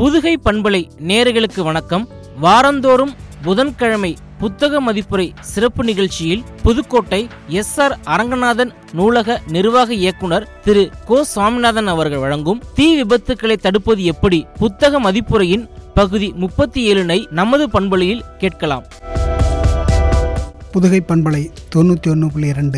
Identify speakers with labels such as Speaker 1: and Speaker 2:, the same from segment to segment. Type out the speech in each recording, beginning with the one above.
Speaker 1: புதுகை பண்பலை நேயர்களுக்கு வணக்கம் வாரந்தோறும் புதன்கிழமை புத்தக மதிப்புரை சிறப்பு நிகழ்ச்சியில் புதுக்கோட்டை எஸ் ஆர் அரங்கநாதன் நூலக நிர்வாக இயக்குனர் திரு கோ சுவாமிநாதன் அவர்கள் வழங்கும் தீ விபத்துக்களை தடுப்பது எப்படி புத்தக மதிப்புரையின் பகுதி முப்பத்தி ஏழினை நமது பண்பலையில் கேட்கலாம்
Speaker 2: புதுகை பண்பலை தொண்ணூற்றி ஒன்று புள்ளி இரண்டு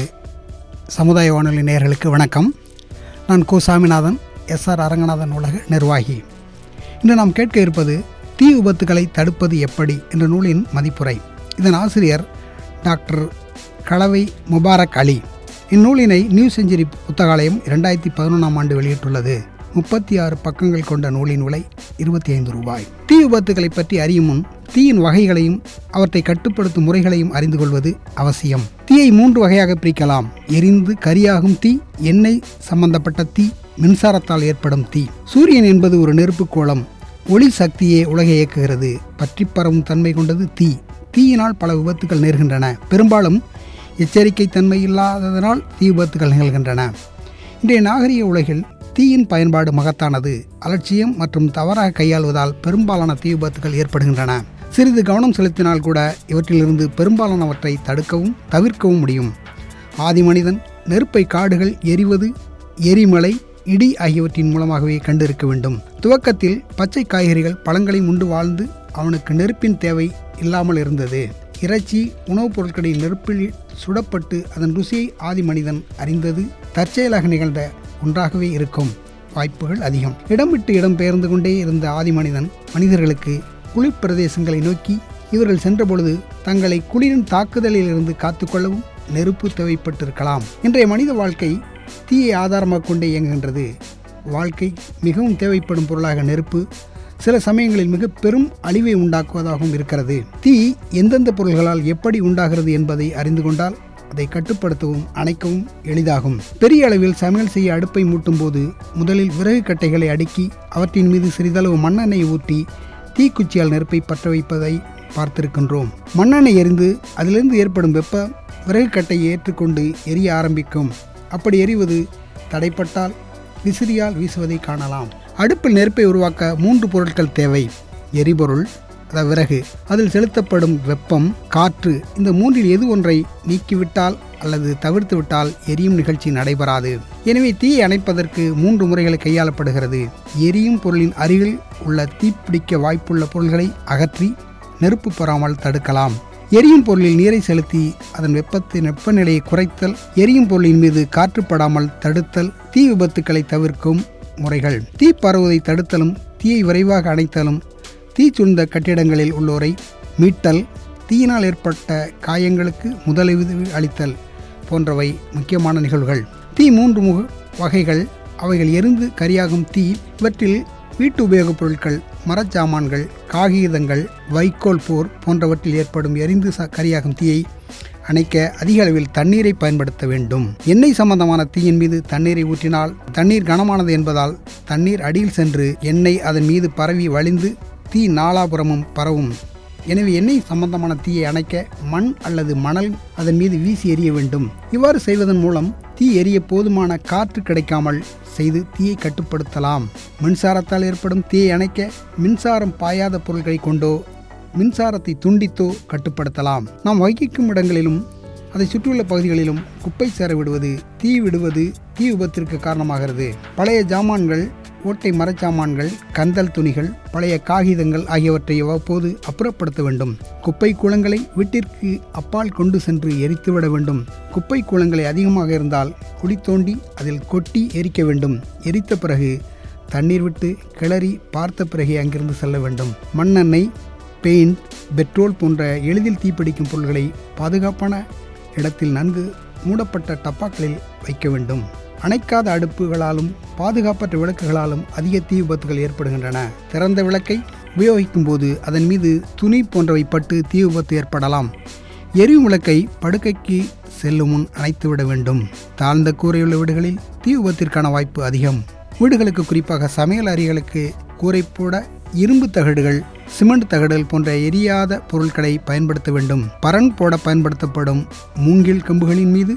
Speaker 2: சமுதாய வானொலி நேயர்களுக்கு வணக்கம் நான் கோ சாமிநாதன் எஸ்ஆர் அரங்கநாதன் உலக நிர்வாகி இன்று நாம் கேட்க இருப்பது தீ விபத்துகளை தடுப்பது எப்படி என்ற நூலின் மதிப்புரை இதன் ஆசிரியர் டாக்டர் களவை முபாரக் அலி இந்நூலினை நியூ செஞ்சுரி புத்தகாலயம் இரண்டாயிரத்தி பதினொன்றாம் ஆண்டு வெளியிட்டுள்ளது முப்பத்தி ஆறு பக்கங்கள் கொண்ட நூலின் விலை இருபத்தி ஐந்து ரூபாய் தீ விபத்துகளை பற்றி அறியும் முன் தீயின் வகைகளையும் அவற்றை கட்டுப்படுத்தும் முறைகளையும் அறிந்து கொள்வது அவசியம் தீயை மூன்று வகையாக பிரிக்கலாம் எரிந்து கரியாகும் தீ எண்ணெய் சம்பந்தப்பட்ட தீ மின்சாரத்தால் ஏற்படும் தீ சூரியன் என்பது ஒரு நெருப்பு கோளம் ஒளி சக்தியே உலகை இயக்குகிறது பற்றி பரவும் தன்மை கொண்டது தீ தீயினால் பல விபத்துகள் நேர்கின்றன பெரும்பாலும் எச்சரிக்கை தன்மை இல்லாததனால் தீ விபத்துகள் நிகழ்கின்றன இன்றைய நாகரிக உலகில் தீயின் பயன்பாடு மகத்தானது அலட்சியம் மற்றும் தவறாக கையாளுவதால் பெரும்பாலான தீ விபத்துகள் ஏற்படுகின்றன சிறிது கவனம் செலுத்தினால் கூட இவற்றிலிருந்து பெரும்பாலானவற்றை தடுக்கவும் தவிர்க்கவும் முடியும் ஆதி மனிதன் நெருப்பை காடுகள் எரிவது எரிமலை இடி ஆகியவற்றின் மூலமாகவே கண்டிருக்க வேண்டும் துவக்கத்தில் பச்சை காய்கறிகள் பழங்களை உண்டு வாழ்ந்து அவனுக்கு நெருப்பின் தேவை இல்லாமல் இருந்தது இறைச்சி உணவுப் பொருட்களின் நெருப்பில் சுடப்பட்டு அதன் ருசியை ஆதி மனிதன் அறிந்தது தற்செயலாக நிகழ்ந்த ஒன்றாகவே இருக்கும் வாய்ப்புகள் அதிகம் இடம் விட்டு இடம் பெயர்ந்து கொண்டே இருந்த ஆதி மனிதன் மனிதர்களுக்கு குளிர் பிரதேசங்களை நோக்கி இவர்கள் சென்றபொழுது தங்களை குளிரின் தாக்குதலில் இருந்து காத்துக்கொள்ளவும் நெருப்பு தேவைப்பட்டிருக்கலாம் இன்றைய மனித வாழ்க்கை தீயை ஆதாரமாக கொண்டே இயங்குகின்றது வாழ்க்கை மிகவும் தேவைப்படும் பொருளாக நெருப்பு சில சமயங்களில் மிக பெரும் அழிவை உண்டாக்குவதாகவும் இருக்கிறது தீ எந்தெந்த பொருள்களால் எப்படி உண்டாகிறது என்பதை அறிந்து கொண்டால் அதை கட்டுப்படுத்தவும் அணைக்கவும் எளிதாகும் பெரிய அளவில் சமையல் செய்ய அடுப்பை மூட்டும் போது முதலில் விறகு கட்டைகளை அடுக்கி அவற்றின் மீது சிறிதளவு மண்ணெண்ணெய் ஊற்றி தீக்குச்சியால் நெருப்பை பற்ற வைப்பதை பார்த்திருக்கின்றோம் மண்ணெண்ணெய் எரிந்து அதிலிருந்து ஏற்படும் வெப்ப விறகு கட்டையை ஏற்றுக்கொண்டு எரிய ஆரம்பிக்கும் அப்படி எரிவது தடைப்பட்டால் விசிறியால் வீசுவதை காணலாம் அடுப்பில் நெருப்பை உருவாக்க மூன்று பொருட்கள் தேவை எரிபொருள் அதாவது விறகு அதில் செலுத்தப்படும் வெப்பம் காற்று இந்த மூன்றில் எது ஒன்றை நீக்கிவிட்டால் அல்லது தவிர்த்து விட்டால் எரியும் நிகழ்ச்சி நடைபெறாது எனவே தீயை அணைப்பதற்கு மூன்று முறைகள் கையாளப்படுகிறது எரியும் பொருளின் அருகில் உள்ள தீப்பிடிக்க வாய்ப்புள்ள பொருள்களை அகற்றி நெருப்பு பெறாமல் தடுக்கலாம் எரியும் பொருளில் நீரை செலுத்தி அதன் வெப்பத்தின் வெப்பநிலையை குறைத்தல் எரியும் பொருளின் மீது காற்றுப்படாமல் தடுத்தல் தீ விபத்துக்களை தவிர்க்கும் முறைகள் தீ பரவுவதை தடுத்தலும் தீயை விரைவாக அணைத்தலும் தீ சூழ்ந்த கட்டிடங்களில் உள்ளோரை மீட்டல் தீயினால் ஏற்பட்ட காயங்களுக்கு முதலுதவி அளித்தல் போன்றவை முக்கியமான நிகழ்வுகள் தீ மூன்று முக வகைகள் அவைகள் எரிந்து கரியாகும் தீ இவற்றில் வீட்டு உபயோகப் பொருட்கள் மரச்சாமான்கள் காகிதங்கள் வைக்கோல் போர் போன்றவற்றில் ஏற்படும் எரிந்து ச கரியாகும் தீயை அணைக்க அதிக அளவில் தண்ணீரை பயன்படுத்த வேண்டும் எண்ணெய் சம்பந்தமான தீயின் மீது தண்ணீரை ஊற்றினால் தண்ணீர் கனமானது என்பதால் தண்ணீர் அடியில் சென்று எண்ணெய் அதன் மீது பரவி வழிந்து தீ நாலாபுரமும் பரவும் எனவே எண்ணெய் சம்பந்தமான தீயை அணைக்க மண் அல்லது மணல் அதன் மீது வீசி எறிய வேண்டும் இவ்வாறு செய்வதன் மூலம் தீ எரிய போதுமான காற்று கிடைக்காமல் செய்து தீயை கட்டுப்படுத்தலாம் மின்சாரத்தால் ஏற்படும் தீயை அணைக்க மின்சாரம் பாயாத பொருட்களை கொண்டோ மின்சாரத்தை துண்டித்தோ கட்டுப்படுத்தலாம் நாம் வகிக்கும் இடங்களிலும் அதை சுற்றியுள்ள பகுதிகளிலும் குப்பை சேர விடுவது தீ விடுவது தீ விபத்திற்கு காரணமாகிறது பழைய ஜாமான்கள் ஓட்டை மரச்சாமான்கள் கந்தல் துணிகள் பழைய காகிதங்கள் ஆகியவற்றை அவ்வப்போது அப்புறப்படுத்த வேண்டும் குப்பை கூளங்களை வீட்டிற்கு அப்பால் கொண்டு சென்று எரித்துவிட வேண்டும் குப்பை கூளங்களை அதிகமாக இருந்தால் குழி தோண்டி அதில் கொட்டி எரிக்க வேண்டும் எரித்த பிறகு தண்ணீர் விட்டு கிளறி பார்த்த பிறகே அங்கிருந்து செல்ல வேண்டும் மண்ணெண்ணெய் பெயிண்ட் பெட்ரோல் போன்ற எளிதில் தீப்பிடிக்கும் பொருள்களை பாதுகாப்பான இடத்தில் நன்கு மூடப்பட்ட டப்பாக்களில் வைக்க வேண்டும் அணைக்காத அடுப்புகளாலும் பாதுகாப்பற்ற விளக்குகளாலும் அதிக தீ விபத்துகள் ஏற்படுகின்றன திறந்த விளக்கை உபயோகிக்கும் போது அதன் மீது துணி போன்றவை பட்டு தீ விபத்து ஏற்படலாம் எரியும் விளக்கை படுக்கைக்கு செல்லும் முன் அணைத்துவிட வேண்டும் தாழ்ந்த கூரையுள்ள வீடுகளில் தீ விபத்திற்கான வாய்ப்பு அதிகம் வீடுகளுக்கு குறிப்பாக சமையல் அறைகளுக்கு கூரை போட இரும்பு தகடுகள் சிமெண்ட் தகடுகள் போன்ற எரியாத பொருட்களை பயன்படுத்த வேண்டும் பரன் போட பயன்படுத்தப்படும் மூங்கில் கம்புகளின் மீது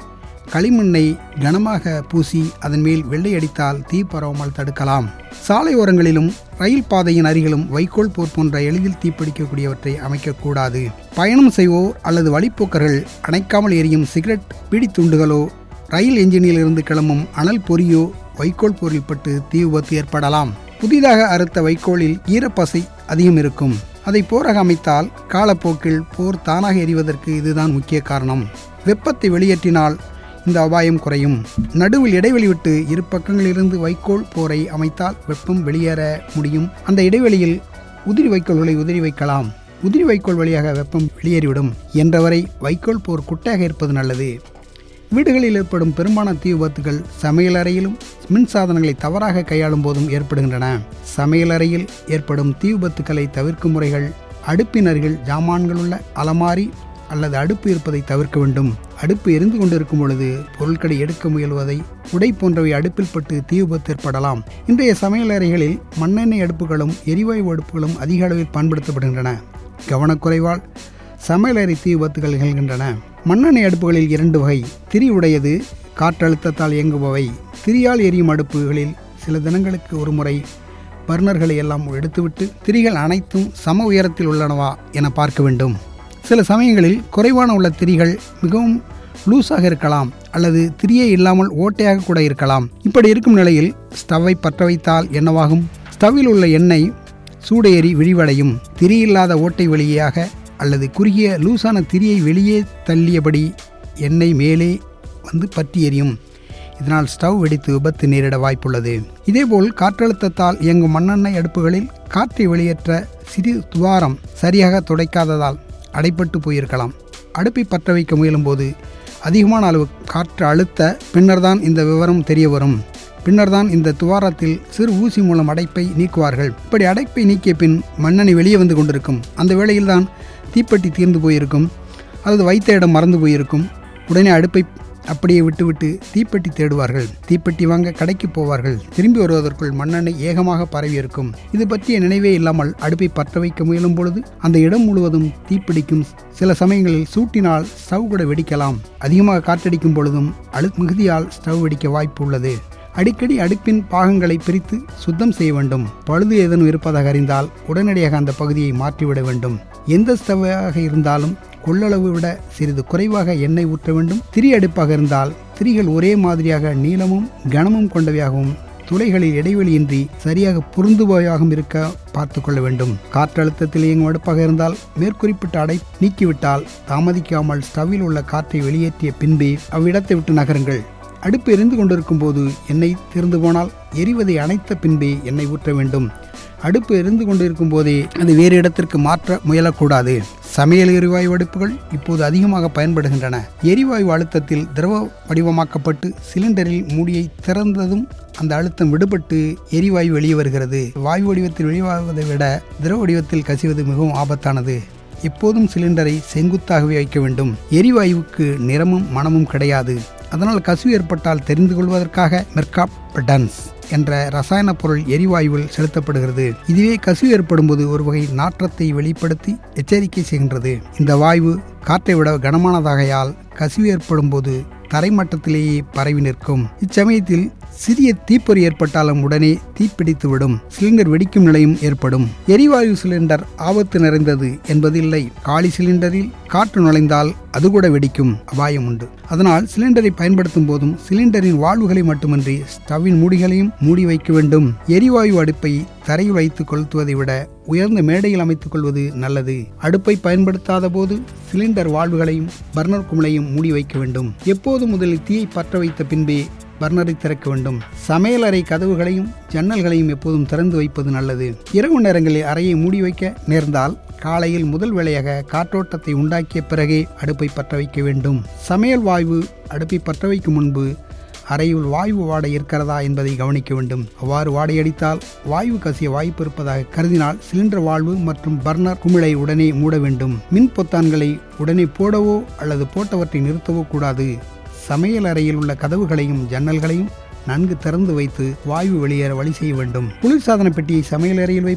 Speaker 2: களிமண்ணை கனமாக பூசி அதன் மேல் வெள்ளை அடித்தால் தீ பரவாமல் தடுக்கலாம் சாலை ஓரங்களிலும் ரயில் பாதையின் அருகிலும் வைக்கோல் போர் போன்ற எளிதில் தீப்பிடிக்கக்கூடியவற்றை அமைக்கக்கூடாது பயணம் செய்வோர் அல்லது வழிப்போக்கர்கள் அணைக்காமல் எரியும் சிகரெட் பீடித்துண்டுகளோ ரயில் என்ஜினில் இருந்து கிளம்பும் அனல் பொறியோ வைக்கோல் போரில் பட்டு தீ விபத்து ஏற்படலாம் புதிதாக அறுத்த வைக்கோலில் ஈரப்பசை அதிகம் இருக்கும் அதை போராக அமைத்தால் காலப்போக்கில் போர் தானாக எரிவதற்கு இதுதான் முக்கிய காரணம் வெப்பத்தை வெளியேற்றினால் இந்த அபாயம் குறையும் நடுவில் இடைவெளி விட்டு இரு பக்கங்களிலிருந்து வைக்கோல் போரை அமைத்தால் வெப்பம் வெளியேற முடியும் அந்த இடைவெளியில் உதிரி வைக்கோல்களை உதிரி வைக்கலாம் உதிரி வைக்கோல் வழியாக வெப்பம் வெளியேறிவிடும் என்றவரை வைக்கோல் போர் குட்டையாக இருப்பது நல்லது வீடுகளில் ஏற்படும் பெரும்பாலான தீ விபத்துகள் சமையலறையிலும் மின் சாதனங்களை தவறாக கையாளும் போதும் ஏற்படுகின்றன சமையலறையில் ஏற்படும் தீ விபத்துக்களை தவிர்க்கும் முறைகள் அடுப்பின் அருகில் ஜாமான்கள் உள்ள அலமாரி அல்லது அடுப்பு இருப்பதை தவிர்க்க வேண்டும் அடுப்பு எரிந்து கொண்டிருக்கும் பொழுது பொருட்களை எடுக்க முயல்வதை உடை போன்றவை அடுப்பில் பட்டு தீ விபத்து ஏற்படலாம் இன்றைய சமையலறைகளில் மண்ணெண்ணெய் அடுப்புகளும் எரிவாயு அடுப்புகளும் அதிக அளவில் பயன்படுத்தப்படுகின்றன கவனக்குறைவால் சமையலறை தீ விபத்துகள் நிகழ்கின்றன மண்ணெண்ணெய் அடுப்புகளில் இரண்டு வகை திரி உடையது காற்றழுத்தத்தால் இயங்குபவை திரியால் எரியும் அடுப்புகளில் சில தினங்களுக்கு ஒரு முறை பர்னர்களை எல்லாம் எடுத்துவிட்டு திரிகள் அனைத்தும் சம உயரத்தில் உள்ளனவா என பார்க்க வேண்டும் சில சமயங்களில் குறைவான உள்ள திரிகள் மிகவும் லூஸாக இருக்கலாம் அல்லது திரியே இல்லாமல் ஓட்டையாக கூட இருக்கலாம் இப்படி இருக்கும் நிலையில் ஸ்டவ்வை பற்ற வைத்தால் என்னவாகும் ஸ்டவ்வில் உள்ள எண்ணெய் சூடேறி விழிவடையும் திரி இல்லாத ஓட்டை வழியாக அல்லது குறுகிய லூசான திரியை வெளியே தள்ளியபடி எண்ணெய் மேலே வந்து பற்றி எரியும் இதனால் ஸ்டவ் வெடித்து விபத்து நேரிட வாய்ப்புள்ளது இதேபோல் காற்றழுத்தத்தால் இயங்கும் மண்ணெண்ணெய் அடுப்புகளில் காற்றை வெளியேற்ற சிறு துவாரம் சரியாக துடைக்காததால் அடைப்பட்டு போயிருக்கலாம் அடுப்பை பற்ற வைக்க முயலும்போது அதிகமான அளவு காற்று அழுத்த பின்னர்தான் இந்த விவரம் தெரிய வரும் பின்னர்தான் இந்த துவாரத்தில் சிறு ஊசி மூலம் அடைப்பை நீக்குவார்கள் இப்படி அடைப்பை நீக்கிய பின் மண்ணெண்ணெய் வெளியே வந்து கொண்டிருக்கும் அந்த வேளையில்தான் தீப்பெட்டி தீர்ந்து போயிருக்கும் அல்லது வைத்த இடம் மறந்து போயிருக்கும் உடனே அடுப்பை அப்படியே விட்டுவிட்டு தீப்பெட்டி தேடுவார்கள் தீப்பெட்டி வாங்க கடைக்கு போவார்கள் திரும்பி வருவதற்குள் மண்ணெண்ணெய் ஏகமாக பரவி இருக்கும் இது பற்றிய நினைவே இல்லாமல் அடுப்பை பற்ற வைக்க முயலும் பொழுது அந்த இடம் முழுவதும் தீப்பிடிக்கும் சில சமயங்களில் சூட்டினால் ஸ்டவ் கூட வெடிக்கலாம் அதிகமாக காற்றடிக்கும் பொழுதும் அழு மிகுதியால் ஸ்டவ் வெடிக்க வாய்ப்பு உள்ளது அடிக்கடி அடுப்பின் பாகங்களை பிரித்து சுத்தம் செய்ய வேண்டும் பழுது ஏதேனும் இருப்பதாக அறிந்தால் உடனடியாக அந்த பகுதியை மாற்றிவிட வேண்டும் எந்த ஸ்டவ்வாக இருந்தாலும் கொள்ளளவு விட சிறிது குறைவாக எண்ணெய் ஊற்ற வேண்டும் திரி அடுப்பாக இருந்தால் திரிகள் ஒரே மாதிரியாக நீளமும் கனமும் கொண்டவையாகவும் துளைகளில் இடைவெளியின்றி சரியாக பொருந்துபவையாகவும் இருக்க பார்த்து கொள்ள வேண்டும் காற்றழுத்தத்தில் இயங்கும் அடுப்பாக இருந்தால் மேற்குறிப்பிட்ட அடை நீக்கிவிட்டால் தாமதிக்காமல் ஸ்டவ்வில் உள்ள காற்றை வெளியேற்றிய பின்பே அவ்விடத்தை விட்டு நகருங்கள் அடுப்பு எரிந்து கொண்டிருக்கும் போது எண்ணெய் திறந்து போனால் எரிவதை அணைத்த பின்பே எண்ணெய் ஊற்ற வேண்டும் அடுப்பு எரிந்து கொண்டிருக்கும் போதே அது வேறு இடத்திற்கு மாற்ற முயலக்கூடாது சமையல் எரிவாயு அடுப்புகள் இப்போது அதிகமாக பயன்படுகின்றன எரிவாயு அழுத்தத்தில் திரவ வடிவமாக்கப்பட்டு சிலிண்டரில் மூடியை திறந்ததும் அந்த அழுத்தம் விடுபட்டு எரிவாயு வெளியே வருகிறது வாயு வடிவத்தில் வெளியாவதை விட திரவ வடிவத்தில் கசிவது மிகவும் ஆபத்தானது எப்போதும் சிலிண்டரை செங்குத்தாகவே வைக்க வேண்டும் எரிவாயுவுக்கு நிறமும் மனமும் கிடையாது அதனால் கசிவு ஏற்பட்டால் தெரிந்து கொள்வதற்காக மெர்காப்டன்ஸ் என்ற ரசாயன பொருள் எரிவாயுவில் செலுத்தப்படுகிறது இதுவே கசிவு ஏற்படும் போது ஒரு வகை நாற்றத்தை வெளிப்படுத்தி எச்சரிக்கை செய்கின்றது இந்த வாயு காற்றை விட கனமானதாகையால் கசிவு ஏற்படும் போது தரைமட்டத்திலேயே பரவி நிற்கும் இச்சமயத்தில் சிறிய தீப்பொறி ஏற்பட்டாலும் உடனே தீப்பிடித்துவிடும் சிலிண்டர் வெடிக்கும் நிலையும் ஏற்படும் எரிவாயு சிலிண்டர் ஆபத்து நிறைந்தது என்பதில்லை காலி சிலிண்டரில் காற்று நுழைந்தால் அது கூட வெடிக்கும் அபாயம் உண்டு அதனால் சிலிண்டரை பயன்படுத்தும் போதும் சிலிண்டரின் வாழ்வுகளை மட்டுமின்றி ஸ்டவ்வின் மூடிகளையும் மூடி வைக்க வேண்டும் எரிவாயு அடுப்பை தரையில் வைத்து கொளுத்துவதை விட உயர்ந்த மேடையில் அமைத்துக் கொள்வது நல்லது அடுப்பை பயன்படுத்தாத போது சிலிண்டர் வாழ்வுகளையும் பர்னர் குமிழையும் மூடி வைக்க வேண்டும் எப்போது முதலில் தீயை பற்ற வைத்த பின்பே பர்னரை திறக்க வேண்டும் சமையலறை கதவுகளையும் ஜன்னல்களையும் எப்போதும் திறந்து வைப்பது நல்லது இரவு நேரங்களில் அறையை மூடி வைக்க நேர்ந்தால் காலையில் முதல் வேளையாக காற்றோட்டத்தை உண்டாக்கிய பிறகே அடுப்பை பற்ற வைக்க வேண்டும் சமையல் வாயு அடுப்பை பற்ற வைக்கும் முன்பு அறையில் வாயு வாடை இருக்கிறதா என்பதை கவனிக்க வேண்டும் அவ்வாறு வாடையடித்தால் வாயு கசிய வாய்ப்பு இருப்பதாக கருதினால் சிலிண்டர் வாழ்வு மற்றும் பர்னர் குமிழை உடனே மூட வேண்டும் மின் பொத்தான்களை உடனே போடவோ அல்லது போட்டவற்றை நிறுத்தவோ கூடாது சமையல் அறையில் உள்ள கதவுகளையும் ஜன்னல்களையும் நன்கு திறந்து வைத்து வாயு வெளியேற வழி செய்ய வேண்டும் குளிர்சாதன பெட்டியை சமையல் அறையில் வைப்பது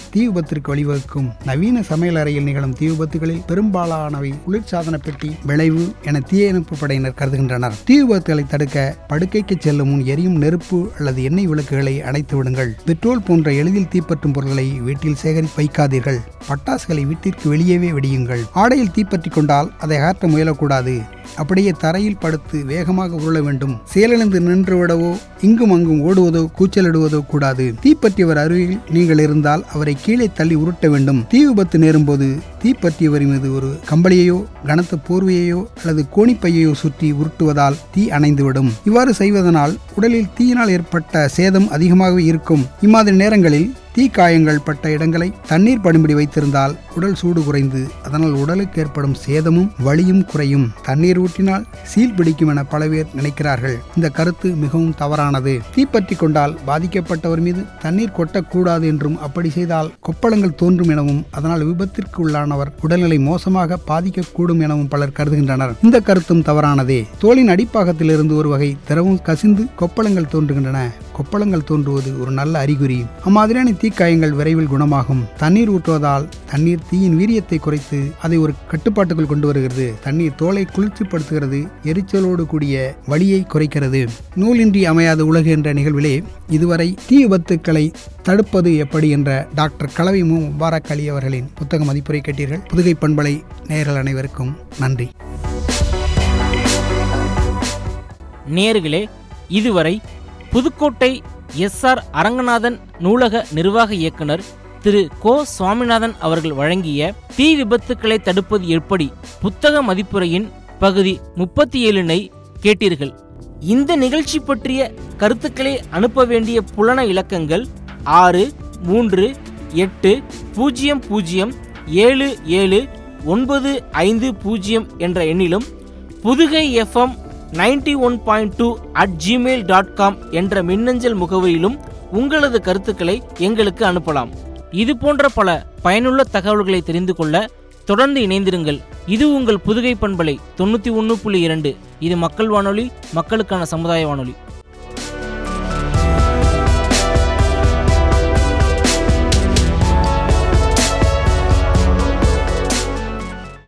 Speaker 2: தீ விபத்திற்கு வழிவகுக்கும் நவீன சமையல் அறையில் நிகழும் தீ விபத்துகளில் பெரும்பாலானவை குளிர்சாதன பெட்டி விளைவு என தீயணைப்பு படையினர் கருதுகின்றனர் தீ விபத்துகளை தடுக்க படுக்கைக்கு செல்லும் முன் எரியும் நெருப்பு அல்லது எண்ணெய் விளக்குகளை அணைத்து விடுங்கள் பெட்ரோல் போன்ற எளிதில் தீப்பற்றும் பொருட்களை வீட்டில் சேகரி வைக்காதீர்கள் பட்டாசுகளை வீட்டிற்கு வெளியவே வெடியுங்கள் ஆடையில் தீப்பற்றி கொண்டால் அதை அகற்ற முயலக்கூடாது அப்படியே தரையில் படுத்து வேகமாக உருள வேண்டும் செயலிழந்து நின்று விடவோ இங்கும் அங்கும் ஓடுவதோ கூச்சலிடுவதோ கூடாது தீப்பற்றியவர் அருகில் நீங்கள் இருந்தால் அவரை கீழே தள்ளி உருட்ட வேண்டும் தீ விபத்து நேரும்போது தீப்பற்றியவர் மீது ஒரு கம்பளியையோ கனத்த போர்வையையோ அல்லது கோணிப்பையையோ சுற்றி உருட்டுவதால் தீ அணைந்துவிடும் இவ்வாறு செய்வதனால் உடலில் தீயினால் ஏற்பட்ட சேதம் அதிகமாக இருக்கும் இம்மாதிரி நேரங்களில் தீக்காயங்கள் பட்ட இடங்களை தண்ணீர் படும்படி வைத்திருந்தால் உடல் சூடு குறைந்து அதனால் உடலுக்கு ஏற்படும் சேதமும் வலியும் குறையும் தண்ணீர் ஊற்றினால் சீல் பிடிக்கும் என பல பேர் நினைக்கிறார்கள் இந்த கருத்து மிகவும் தவறானது தீப்பற்றி கொண்டால் பாதிக்கப்பட்டவர் மீது தண்ணீர் கொட்டக்கூடாது என்றும் அப்படி செய்தால் கொப்பளங்கள் தோன்றும் எனவும் அதனால் விபத்திற்கு உள்ளானவர் உடல்நிலை மோசமாக பாதிக்கக்கூடும் எனவும் பலர் கருதுகின்றனர் இந்த கருத்தும் தவறானதே தோலின் அடிப்பாகத்தில் இருந்து ஒரு வகை திரவம் கசிந்து கொப்பளங்கள் தோன்றுகின்றன கொப்பளங்கள் தோன்றுவது ஒரு நல்ல அறிகுறி அம்மாதிரியான தீக்காயங்கள் விரைவில் குணமாகும் தண்ணீர் ஊற்றுவதால் தண்ணீர் தீயின் வீரியத்தை குறைத்து அதை ஒரு கட்டுப்பாட்டுக்குள் கொண்டு வருகிறது தண்ணீர் தோலை குளிர்ச்சிப்படுத்துகிறது எரிச்சலோடு கூடிய வலியை குறைக்கிறது நூலின்றி அமையாத உலகு என்ற நிகழ்விலே இதுவரை தீ விபத்துக்களை தடுப்பது எப்படி என்ற டாக்டர் கலவை மு முபாரக் அலி அவர்களின் புத்தக மதிப்புரை கேட்டீர்கள் புதுகை பண்பலை நேயர்கள் அனைவருக்கும் நன்றி
Speaker 1: நேர்களே இதுவரை புதுக்கோட்டை எஸ் ஆர் அரங்கநாதன் நூலக நிர்வாக இயக்குனர் திரு கோ சுவாமிநாதன் அவர்கள் வழங்கிய தீ விபத்துக்களை தடுப்பது எப்படி புத்தக மதிப்புரையின் பகுதி முப்பத்தி ஏழினை கேட்டீர்கள் இந்த நிகழ்ச்சி பற்றிய கருத்துக்களை அனுப்ப வேண்டிய புலன இலக்கங்கள் ஆறு மூன்று எட்டு பூஜ்ஜியம் பூஜ்ஜியம் ஏழு ஏழு ஒன்பது ஐந்து பூஜ்ஜியம் என்ற எண்ணிலும் Pudugai FM ninety one point two at Gmail dot com என்ற மின்னஞ்சல் முகவரியிலும் உங்களது கருத்துக்களை எங்களுக்கு அனுப்பலாம் இது போன்ற பல பயனுள்ள தகவல்களை தெரிந்து கொள்ள தொடர்ந்து இணைந்திருங்கள் இது உங்கள் புதுகை பண்பலை தொண்ணூற்றி ஒன்று புள்ளி இரண்டு இது மக்கள் வானொலி மக்களுக்கான சமுதாய வானொலி